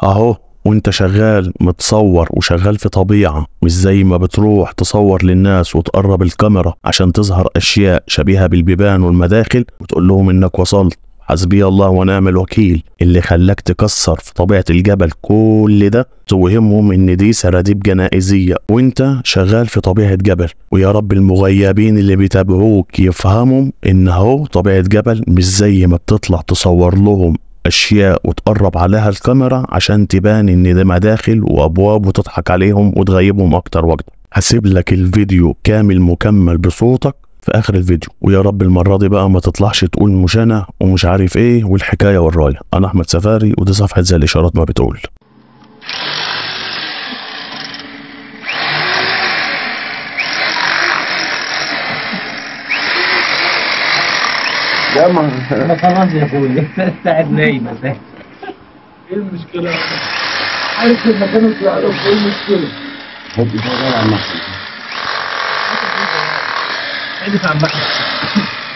اهو وانت شغال متصور وشغال في طبيعة مش زي ما بتروح تصور للناس وتقرب الكاميرا عشان تظهر اشياء شبيهة بالبيبان والمداخل وتقول لهم انك وصلت حسبي الله ونعم الوكيل اللي خلاك تكسر في طبيعة الجبل كل ده توهمهم ان دي سراديب جنائزية وانت شغال في طبيعة جبل ويا رب المغيبين اللي بيتابعوك يفهموا ان هو طبيعة جبل مش زي ما بتطلع تصور لهم اشياء وتقرب عليها الكاميرا عشان تبان ان ده مداخل وابواب وتضحك عليهم وتغيبهم اكتر واكتر هسيب لك الفيديو كامل مكمل بصوتك في اخر الفيديو ويا رب المره دي بقى ما تطلعش تقول مش انا ومش عارف ايه والحكايه والرايه انا احمد سفاري ودي صفحه زي الاشارات ما بتقول لا ما انا خلاص يا اخوي قاعد نايم ايه المشكلة؟ عارف المكان اللي تعرف ايه المشكلة؟ هو شغال على المحل احدث عن محمد